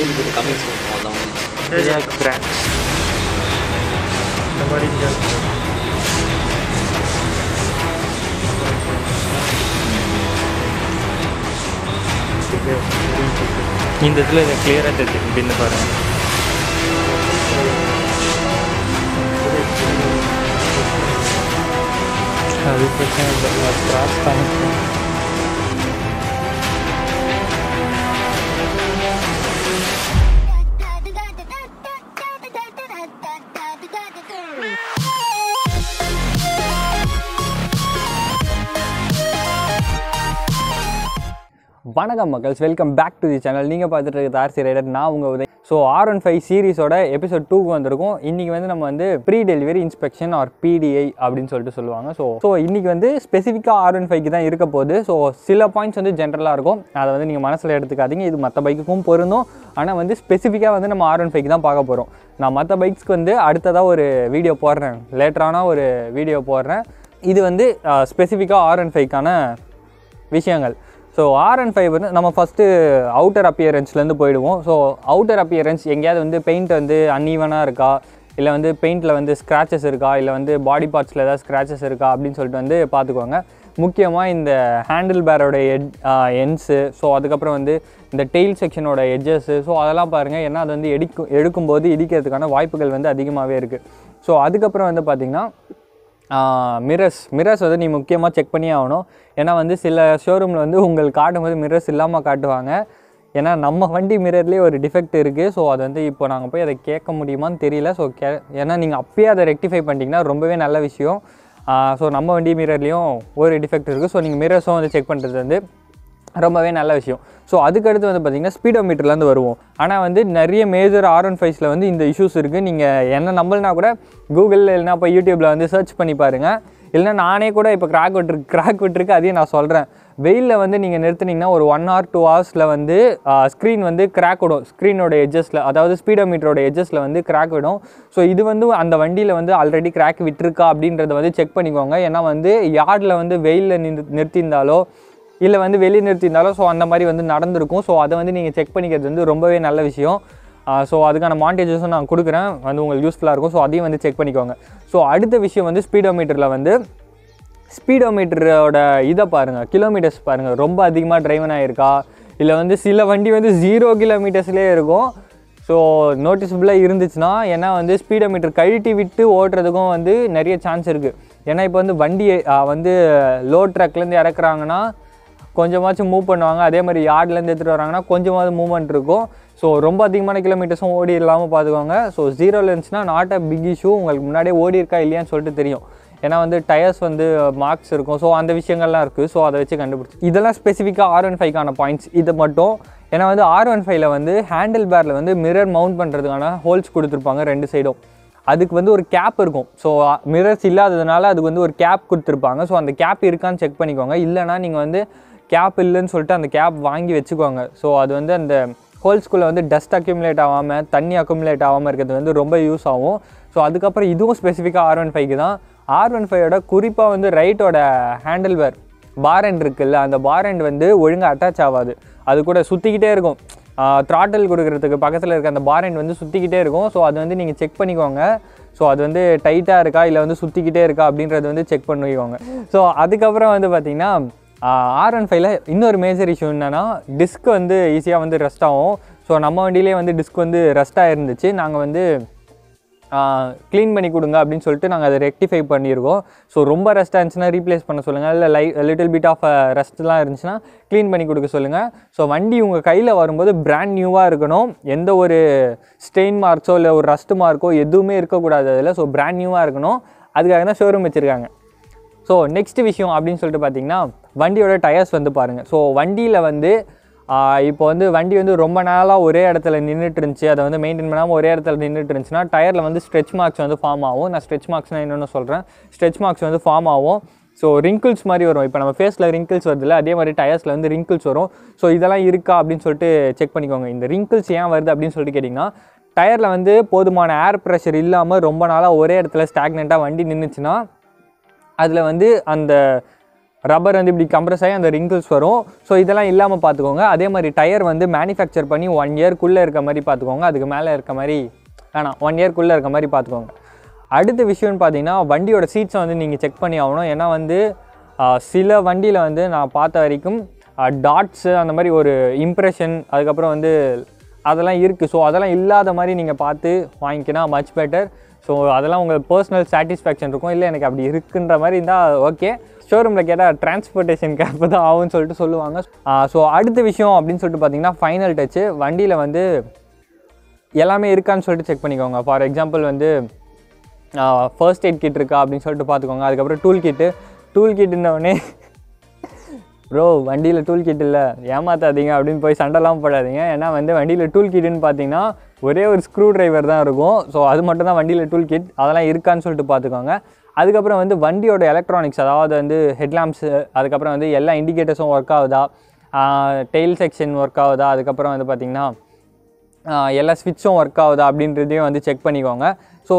கூலி போட்டு கமெண்ட்ஸ் பண்ணுவோம் அதான் விஜயாக் பிராண்ட் இந்த மாதிரி இங்கே இருக்கு. இது இந்த இதில் இதை கிளியராக தெரியுது இப்படின்னு பாருங்க அது பிரச்சனை இல்லை கிராஸ் பண்ணிக்கலாம் வணக்கம் மக்கள்ஸ் welcome back to the channel நீங்கள் பார்த்துட்டு இருக்கிறது ஆர்சி ரைடர் நான் உங்கள் Uday so R one five சீரிஸோட எபிசோட் டூக்கு வந்திருக்கோம் இன்றைக்கி வந்து நம்ம வந்து pre delivery inspection R PDI அப்படின்னு சொல்லிட்டு சொல்லுவாங்க ஸோ ஸோ இன்றைக்கி வந்து ஸ்பெசிஃபிக்காக ஆர் ஒன் ஃபைவ்க்கு தான் இருக்க போகுது ஸோ சில பாயிண்ட்ஸ் வந்து ஜென்ரலாக இருக்கும் அதை வந்து நீங்கள் மனசில் எடுத்துக்காதீங்க இது மற்ற பைக்குக்கும் பொருந்தும் ஆனால் வந்து ஸ்பெசிஃபிக்காக வந்து நம்ம ஆர் ஒன் ஃபைவ்க்கு தான் பார்க்க போகிறோம் நான் மற்ற பைக்ஸ்க்கு வந்து அடுத்ததாக ஒரு வீடியோ போடுறேன் லேட்டரான ஒரு வீடியோ போடுறேன் இது வந்து ஸ்பெசிஃபிக்காக ஆர் ஒன் ஃபைவ்க்கான விஷயங்கள் ஸோ ஆர் அண்ட் ஃபைவ் வந்து நம்ம ஃபஸ்ட்டு அவுட்டர் அப்பியரன்ஸ்லேருந்து போயிடுவோம் ஸோ அவுட்டர் அப்பியரன்ஸ் எங்கேயாவது வந்து பெயிண்ட் வந்து அன்ஈவனாக இருக்கா இல்லை வந்து பெயிண்டில் வந்து ஸ்க்ராச்சஸ் இருக்கா இல்லை வந்து பாடி பார்ட்ஸில் ஏதாவது ஸ்க்ராச்சஸ் இருக்கா அப்படின்னு சொல்லிட்டு வந்து பார்த்துக்கோங்க முக்கியமாக இந்த ஹேண்டில் பேரோட எட் எண்ட்ஸு ஸோ அதுக்கப்புறம் வந்து இந்த டெயில் செக்ஷனோட எட்ஜஸ்ஸு ஸோ அதெல்லாம் பாருங்கள் ஏன்னா அது வந்து எடுக்கும் எடுக்கும்போது இடிக்கிறதுக்கான வாய்ப்புகள் வந்து அதிகமாகவே இருக்குது ஸோ அதுக்கப்புறம் வந்து பார்த்திங்கன்னா மிரர்ஸ் மிரர்ஸ் வந்து நீ முக்கியமாக செக் பண்ணி ஆகணும் ஏன்னா வந்து சில ஷோரூமில் வந்து உங்களுக்கு காட்டும்போது மிரர்ஸ் இல்லாமல் காட்டுவாங்க ஏன்னா நம்ம வண்டி மிரர்லேயே ஒரு டிஃபெக்ட் இருக்குது ஸோ அது வந்து இப்போ நாங்கள் போய் அதை கேட்க முடியுமான்னு தெரியல ஸோ கே ஏன்னா நீங்கள் அப்பயே அதை ரெக்டிஃபை பண்ணிட்டீங்கன்னா ரொம்பவே நல்ல விஷயம் ஸோ நம்ம வண்டி மிரர்லேயும் ஒரு டிஃபெக்ட் இருக்குது ஸோ நீங்கள் மிரர்ஸும் வந்து செக் பண்ணுறது வந்து ரொம்பவே நல்ல விஷயம் ஸோ அதுக்கடுத்து வந்து பார்த்தீங்கன்னா ஸ்பீடோமீட்டர்லேருந்து வருவோம் ஆனால் வந்து நிறைய மேஜர் ஆர் ஒன் ஃபைவ்ஸில் வந்து இந்த இஷ்யூஸ் இருக்குது நீங்கள் என்ன நம்பலனா கூட கூகுளில் இல்லைனா இப்போ யூடியூப்பில் வந்து சர்ச் பண்ணி பாருங்கள் இல்லைனா நானே கூட இப்போ கிராக் விட்டுருக்கு கிராக் விட்டுருக்கு அதையும் நான் சொல்கிறேன் வெயிலில் வந்து நீங்கள் நிறுத்துனீங்கன்னா ஒரு ஒன் ஆர் டூ ஹவர்ஸில் வந்து ஸ்க்ரீன் வந்து கிராக் விடும் ஸ்க்ரீனோட எட்ஜஸில் அதாவது ஸ்பீடோமீட்டரோட எட்ஜஸில் வந்து கிராக் விடும் ஸோ இது வந்து அந்த வண்டியில் வந்து ஆல்ரெடி கிராக் விட்டுருக்கா அப்படின்றத வந்து செக் பண்ணிக்கோங்க ஏன்னா வந்து யார்டில் வந்து வெயிலில் நிறு நிறுத்தியிருந்தாலோ இல்லை வந்து வெளியே நிறுத்தியிருந்தாலும் ஸோ அந்த மாதிரி வந்து நடந்திருக்கும் ஸோ அதை வந்து நீங்கள் செக் பண்ணிக்கிறது வந்து ரொம்பவே நல்ல விஷயம் ஸோ அதுக்கான மாண்டேஜஸும் நான் கொடுக்குறேன் வந்து உங்களுக்கு யூஸ்ஃபுல்லாக இருக்கும் ஸோ அதையும் வந்து செக் பண்ணிக்கோங்க ஸோ அடுத்த விஷயம் வந்து ஸ்பீடோமீட்டரில் வந்து ஸ்பீடோமீட்டரோட இதை பாருங்கள் கிலோமீட்டர்ஸ் பாருங்கள் ரொம்ப அதிகமாக டிரைவன் ஆகிருக்கா இல்லை வந்து சில வண்டி வந்து ஜீரோ கிலோமீட்டர்ஸ்லேயே இருக்கும் ஸோ நோட்டிசபிளாக இருந்துச்சுன்னா ஏன்னா வந்து ஸ்பீடோமீட்டர் கழட்டி விட்டு ஓட்டுறதுக்கும் வந்து நிறைய சான்ஸ் இருக்குது ஏன்னா இப்போ வந்து வண்டி வந்து லோ ட்ரக்லேருந்து இறக்குறாங்கன்னா கொஞ்சமாச்சும் மூவ் பண்ணுவாங்க அதே மாதிரி யார்ட்லேருந்து எடுத்துகிட்டு வராங்கன்னா கொஞ்சமாவது மூவ்மெண்ட் இருக்கும் ஸோ ரொம்ப அதிகமான கிலோமீட்டர்ஸும் ஓடி இல்லாமல் பார்த்துக்கோங்க ஸோ ஜீரோவில் இருந்துச்சுன்னா நாட் அ பிக் இஷ்யூ உங்களுக்கு முன்னாடியே ஓடி இருக்கா இல்லையான்னு சொல்லிட்டு தெரியும் ஏன்னா வந்து டயர்ஸ் வந்து மார்க்ஸ் இருக்கும் ஸோ அந்த விஷயங்கள்லாம் இருக்குது ஸோ அதை வச்சு கண்டுபிடிச்சி இதெல்லாம் ஸ்பெசிஃபிக்காக ஆர் ஒன் ஃபைவ்க்கான பாயிண்ட்ஸ் இது மட்டும் ஏன்னா வந்து ஆர் ஒன் ஃபைவ்ல வந்து ஹேண்டில் பேரில் வந்து மிரர் மவுண்ட் பண்ணுறதுக்கான ஹோல்ஸ் கொடுத்துருப்பாங்க ரெண்டு சைடும் அதுக்கு வந்து ஒரு கேப் இருக்கும் ஸோ மிரர்ஸ் இல்லாததுனால அதுக்கு வந்து ஒரு கேப் கொடுத்துருப்பாங்க ஸோ அந்த கேப் இருக்கான்னு செக் பண்ணிக்கோங்க இல்லைனா நீங்கள் வந்து கேப் இல்லைன்னு சொல்லிட்டு அந்த கேப் வாங்கி வச்சுக்கோங்க ஸோ அது வந்து அந்த ஹோல்ஸ்குள்ளே வந்து டஸ்ட் அக்யூமுலேட் ஆகாமல் தண்ணி அக்யூமுலேட் ஆகாமல் இருக்கிறது வந்து ரொம்ப யூஸ் ஆகும் ஸோ அதுக்கப்புறம் இதுவும் ஸ்பெசிஃபிக்காக ஆர் ஒன் ஃபைவ்க்கு தான் ஆர் ஒன் ஃபைவோட குறிப்பாக வந்து ரைட்டோட ஹேண்டில் பேர் பார் எண்ட் இருக்குல்ல அந்த பார் எண்ட் வந்து ஒழுங்காக அட்டாச் ஆகாது அது கூட சுற்றிக்கிட்டே இருக்கும் த்ராட்டல் கொடுக்கறதுக்கு பக்கத்தில் இருக்க அந்த பார் எண்ட் வந்து சுற்றிக்கிட்டே இருக்கும் ஸோ அது வந்து நீங்கள் செக் பண்ணிக்கோங்க ஸோ அது வந்து டைட்டாக இருக்கா இல்லை வந்து சுற்றிக்கிட்டே இருக்கா அப்படின்றது வந்து செக் பண்ணிக்கோங்க ஸோ அதுக்கப்புறம் வந்து பார்த்திங்கன்னா ஆர் ஒன் ஃபைவ்ல இன்னொரு மேஜர் இஷ்யூ என்னென்னா டிஸ்க் வந்து ஈஸியாக வந்து ரெஸ்ட் ஆகும் ஸோ நம்ம வண்டியிலே வந்து டிஸ்க் வந்து ரெஸ்ட்டாக இருந்துச்சு நாங்கள் வந்து க்ளீன் பண்ணி கொடுங்க அப்படின்னு சொல்லிட்டு நாங்கள் அதை ரெக்டிஃபை பண்ணியிருக்கோம் ஸோ ரொம்ப ரெஸ்ட்டாக இருந்துச்சுன்னா ரீப்ளேஸ் பண்ண சொல்லுங்கள் இல்லை லை லிட்டில் பிட் ஆஃப் ரெஸ்ட்லாம் இருந்துச்சுன்னா க்ளீன் பண்ணி கொடுக்க சொல்லுங்கள் ஸோ வண்டி உங்கள் கையில் வரும்போது பிராண்ட் நியூவாக இருக்கணும் எந்த ஒரு ஸ்டெயின் மார்க்ஸோ இல்லை ஒரு ரஸ்ட் மார்க்கோ எதுவுமே இருக்கக்கூடாது அதில் ஸோ பிராண்ட் நியூவாக இருக்கணும் அதுக்காக தான் ஷோரூம் வச்சுருக்காங்க ஸோ நெக்ஸ்ட் விஷயம் அப்படின்னு சொல்லிட்டு பார்த்தீங்கன்னா வண்டியோட டயர்ஸ் வந்து பாருங்கள் ஸோ வண்டியில் வந்து இப்போ வந்து வண்டி வந்து ரொம்ப நாளாக ஒரே இடத்துல நின்றுட்டு இருந்துச்சு அதை வந்து மெயின்டைன் பண்ணாமல் ஒரே இடத்துல நின்றுட்டு இருந்துச்சுன்னா டயரில் வந்து ஸ்ட்ரெச் மார்க்ஸ் வந்து ஃபார்ம் ஆகும் நான் ஸ்ட்ரெச் மார்க்ஸ்னால் என்னென்னு சொல்கிறேன் ஸ்ட்ரெச் மார்க்ஸ் வந்து ஃபார்ம் ஆகும் ஸோ ரிங்கிள்ஸ் மாதிரி வரும் இப்போ நம்ம ஃபேஸில் ரிங்கிள்ஸ் வருதுல்ல அதே மாதிரி டயர்ஸில் வந்து ரிங்கிள்ஸ் வரும் ஸோ இதெல்லாம் இருக்கா அப்படின்னு சொல்லிட்டு செக் பண்ணிக்கோங்க இந்த ரிங்கிள்ஸ் ஏன் வருது அப்படின்னு சொல்லிட்டு கேட்டிங்கன்னா டயரில் வந்து போதுமான ஏர் ப்ரெஷர் இல்லாமல் ரொம்ப நாளாக ஒரே இடத்துல ஸ்டாக்னெண்ட்டாக வண்டி நின்றுச்சுன்னா அதில் வந்து அந்த ரப்பர் வந்து இப்படி கம்ப்ரஸ் ஆகி அந்த ரிங்கிள்ஸ் வரும் ஸோ இதெல்லாம் இல்லாமல் பார்த்துக்கோங்க அதே மாதிரி டயர் வந்து மேனுஃபேக்சர் பண்ணி ஒன் இயர்க்குள்ளே இருக்க மாதிரி பார்த்துக்கோங்க அதுக்கு மேலே இருக்க மாதிரி வேணாம் ஒன் இயர்க்குள்ளே இருக்க மாதிரி பார்த்துக்கோங்க அடுத்த விஷயம்னு பார்த்தீங்கன்னா வண்டியோட சீட்ஸை வந்து நீங்கள் செக் பண்ணி ஆகணும் ஏன்னா வந்து ஆஹ், சில வண்டியில் வந்து நான் பார்த்த வரைக்கும் டாட்ஸு அந்த மாதிரி ஒரு இம்ப்ரெஷன் அதுக்கப்புறம் வந்து அதெல்லாம் இருக்குது ஸோ அதெல்லாம் இல்லாத மாதிரி நீங்கள் பார்த்து வாங்கிக்கினா மச் பெட்டர் ஸோ அதெல்லாம் உங்கள் பர்சனல் சாட்டிஸ்ஃபேக்ஷன் இருக்கும் இல்லை எனக்கு அப்படி இருக்குன்ற மாதிரி இருந்தால் ஓகே ஷோரூமில் கேட்டால் டிரான்ஸ்போர்ட்டேஷன் கேப் தான் ஆகும்னு சொல்லிட்டு சொல்லுவாங்க ஸோ அடுத்த விஷயம் அப்படின்னு சொல்லிட்டு பார்த்தீங்கன்னா ஃபைனல் டச்சு வண்டியில் வந்து எல்லாமே இருக்கான்னு சொல்லிட்டு செக் பண்ணிக்கோங்க ஃபார் எக்ஸாம்பிள் வந்து ஃபர்ஸ்ட் எய்ட் கிட் இருக்கா அப்படின்னு சொல்லிட்டு பார்த்துக்கோங்க அதுக்கப்புறம் டூல் கிட்டு டூல் கிட்டுன்னொடனே ப்ரோ வண்டியில் டூல் கிட் இல்லை ஏமாத்தாதீங்க அப்படின்னு போய் சண்டைலாம் போடாதீங்க ஏன்னா வந்து வண்டியில் டூல் கிட்டுன்னு பார்த்தீங்கன்னா ஒரே ஒரு ஸ்க்ரூ டிரைவர் தான் இருக்கும் ஸோ அது மட்டும் தான் வண்டியில் டூல் கிட் அதெல்லாம் இருக்கான்னு சொல்லிட்டு பார்த்துக்கோங்க அதுக்கப்புறம் வந்து வண்டியோட எலக்ட்ரானிக்ஸ் அதாவது வந்து ஹெட்லாம்ப்ஸு அதுக்கப்புறம் வந்து எல்லா இண்டிகேட்டர்ஸும் ஒர்க் ஆகுதா டெயில் செக்ஷன் ஒர்க் ஆகுதா அதுக்கப்புறம் வந்து பார்த்திங்கன்னா ஆஹ் எல்லா ஸ்விட்சும் ஒர்க் ஆகுதா அப்படின்றதையும் வந்து செக் பண்ணிக்கோங்க ஸோ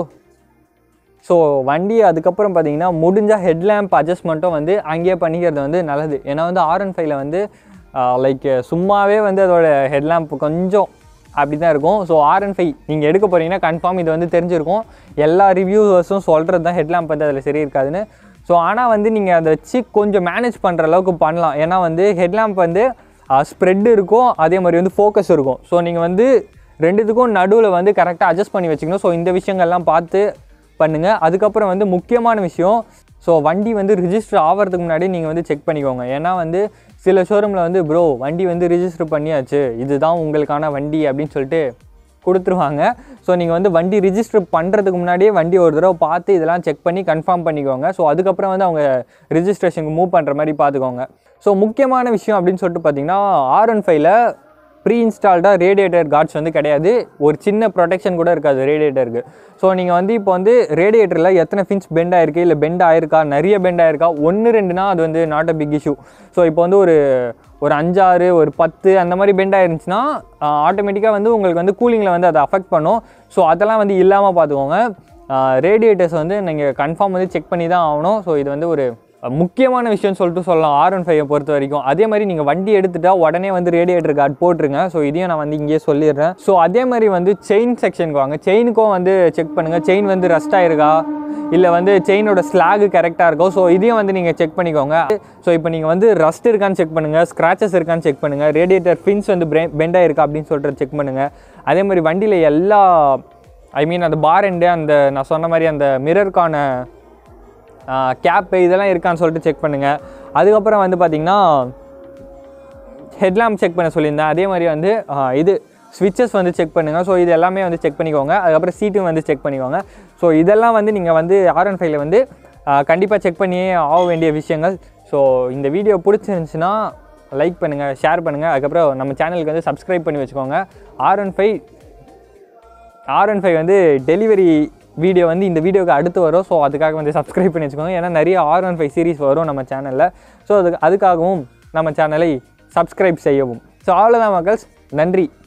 ஸோ வண்டி அதுக்கப்புறம் பார்த்தீங்கன்னா முடிஞ்சால் ஹெட்லேம்ப் அட்ஜஸ்ட்மெண்ட்டும் வந்து அங்கேயே பண்ணிக்கிறது வந்து நல்லது ஏன்னா வந்து ஆர் ஒன் ஃபைவ்ல வந்து லைக் சும்மாவே வந்து அதோட ஹெட்லேம்ப் கொஞ்சம் அப்படி தான் இருக்கும் ஸோ ஆர் ஒன் ஃபைவ் நீங்கள் எடுக்க போகிறீங்கன்னா கன்ஃபார்ம் இது வந்து தெரிஞ்சிருக்கும் எல்லா ரிவ்யூவர்ஸும் சொல்கிறது தான் ஹெட்லேம்ப் வந்து அதில் சரி இருக்காதுன்னு ஸோ ஆனால் வந்து நீங்கள் அதை வச்சு கொஞ்சம் மேனேஜ் பண்ணுற அளவுக்கு பண்ணலாம் ஏன்னா வந்து ஹெட்லேம்ப் வந்து ஸ்ப்ரெட் இருக்கும் அதே மாதிரி வந்து ஃபோக்கஸ் இருக்கும் ஸோ நீங்கள் வந்து ரெண்டுத்துக்கும் நடுவில் வந்து கரெக்டாக அட்ஜஸ்ட் பண்ணி வச்சுக்கணும் ஸோ இந்த விஷயங்கள்லாம் பார்த்து பண்ணுங்கள் அதுக்கப்புறம் வந்து முக்கியமான விஷயம் ஸோ வண்டி வந்து ரிஜிஸ்டர் ஆகிறதுக்கு முன்னாடி நீங்கள் வந்து செக் பண்ணிக்கோங்க ஏன்னா வந்து சில ஷோரூமில் வந்து ப்ரோ வண்டி வந்து ரிஜிஸ்டர் பண்ணியாச்சு இதுதான் உங்களுக்கான வண்டி அப்படின்னு சொல்லிட்டு கொடுத்துருவாங்க ஸோ நீங்கள் வந்து வண்டி ரிஜிஸ்டர் பண்ணுறதுக்கு முன்னாடியே வண்டி ஒரு தடவை பார்த்து இதெல்லாம் செக் பண்ணி கன்ஃபார்ம் பண்ணிக்கோங்க ஸோ அதுக்கப்புறம் வந்து அவங்க ரிஜிஸ்ட்ரேஷனுக்கு மூவ் பண்ணுற மாதிரி பார்த்துக்கோங்க ஸோ முக்கியமான விஷயம் அப்படின்னு சொல்லிட்டு பார்த்தீங்கன்னா ஆர் ஒன் ஃபைவ்ல ப்ரீ இன்ஸ்டால்டாக ரேடியேட்டர் கார்ட்ஸ் வந்து கிடையாது ஒரு சின்ன ப்ரொடெக்ஷன் கூட இருக்காது ரேடியேட்டருக்கு ஸோ நீங்கள் வந்து இப்போ வந்து ரேடியேட்டரில் எத்தனை ஃபின்ஸ் பெண்ட் ஆயிருக்கு இல்லை பெண்ட் ஆயிருக்கா நிறைய பெண்ட் ஆயிருக்கா ஒன்று ரெண்டுனா அது வந்து not a big issue so இப்போ வந்து ஒரு ஒரு அஞ்சாறு ஒரு பத்து அந்த மாதிரி பெண்ட் ஆயிருந்துச்சுன்னா ஆட்டோமேட்டிக்காக வந்து உங்களுக்கு வந்து கூலிங்கில் வந்து அதை அஃபெக்ட் பண்ணும் ஸோ அதெல்லாம் வந்து இல்லாமல் பார்த்துக்கோங்க ரேடியேட்டர்ஸ் வந்து நீங்கள் கன்ஃபார்ம் வந்து செக் பண்ணி தான் ஆகணும் ஸோ இது வந்து ஒரு முக்கியமான விஷயம்னு சொல்லிட்டு சொல்லலாம் ஆர் ஒன் ஃபைவை பொறுத்த வரைக்கும் அதே மாதிரி நீங்கள் வண்டி எடுத்துட்டா உடனே வந்து ரேடியேட்டர் கார்டு போட்டுருங்க ஸோ இதையும் நான் வந்து இங்கேயே சொல்லிடுறேன் ஸோ அதே மாதிரி வந்து செயின் செக்ஷனுக்கு வாங்க செயினுக்கும் வந்து செக் பண்ணுங்கள் செயின் வந்து ரஸ்ட் ஆயிருக்கா இல்லை வந்து செயினோட ஸ்லாகு கரெக்டாக இருக்கும் ஸோ இதையும் வந்து நீங்கள் செக் பண்ணிக்கோங்க ஸோ இப்போ நீங்கள் வந்து ரஸ்ட் இருக்கான்னு செக் பண்ணுங்கள் ஸ்க்ராச்சஸ் இருக்கான்னு செக் பண்ணுங்கள் ரேடியேட்டர் ஃபின்ஸ் வந்து பெண்ட் ஆயிருக்கா அப்படின்னு சொல்லிட்டு செக் பண்ணுங்கள் அதே மாதிரி வண்டியில் எல்லா ஐ மீன் அந்த பார் எண்டு அந்த நான் சொன்ன மாதிரி அந்த மிரருக்கான கேப்பு இதெல்லாம் இருக்கான்னு சொல்லிட்டு செக் பண்ணுங்கள் அதுக்கப்புறம் வந்து பார்த்திங்கன்னா ஹெட்லாம்ப் செக் பண்ண சொல்லியிருந்தேன் அதே மாதிரி வந்து ஆ, இது ஸ்விட்சஸ் வந்து செக் பண்ணுங்கள் ஸோ இது எல்லாமே வந்து செக் பண்ணிக்கோங்க அதுக்கப்புறம் சீட்டும் வந்து செக் பண்ணிக்கோங்க ஸோ இதெல்லாம் வந்து நீங்கள் வந்து ஆர் ஒன் ஃபைவ்ல வந்து கண்டிப்பாக செக் பண்ணியே ஆக வேண்டிய விஷயங்கள் ஸோ இந்த வீடியோ பிடிச்சிருந்துச்சுன்னா லைக் பண்ணுங்கள் ஷேர் பண்ணுங்கள் அதுக்கப்புறம் நம்ம சேனலுக்கு வந்து சப்ஸ்கிரைப் பண்ணி வச்சுக்கோங்க R one five R one five வந்து டெலிவரி வீடியோ வந்து இந்த வீடியோக்கு அடுத்து வரும் ஸோ அதுக்காக வந்து சப்ஸ்கிரைப் பண்ணி வச்சுக்கோங்க ஏன்னா நிறைய ஆர் ஒன் ஃபைவ் சீரிஸ் வரும் நம்ம சேனலில் ஸோ அதுக்கு அதுக்காகவும் நம்ம சேனலை சப்ஸ்கிரைப் செய்யவும் ஸோ அவ்வளோதான் மக்கள்ஸ் நன்றி